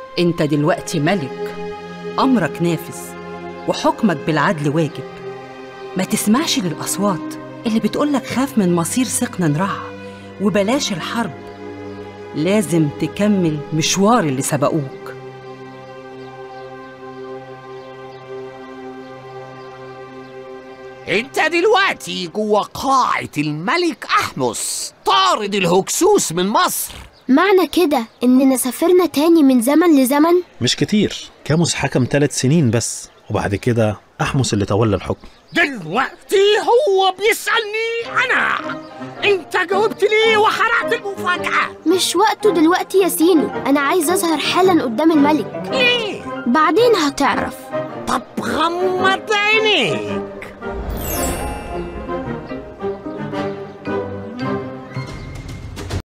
انت دلوقتي ملك امرك نافذ وحكمك بالعدل واجب ما تسمعش للاصوات اللي بتقولك خاف من مصير سقنا رع وبلاش الحرب لازم تكمل مشوار اللي سبقوك انت دلوقتي جوه قاعة الملك أحمس طارد الهكسوس من مصر معنى كده إننا سافرنا تاني من زمن لزمن مش كتير كاموس حكم ثلاث سنين بس وبعد كده أحمس اللي تولى الحكم دلوقتي هو بيسألني أنا انت جاوبت ليه وحرقت المفاجأة مش وقته دلوقتي يا سينو أنا عايز أظهر حالا قدام الملك ليه؟ بعدين هتعرف طب غمض عينيك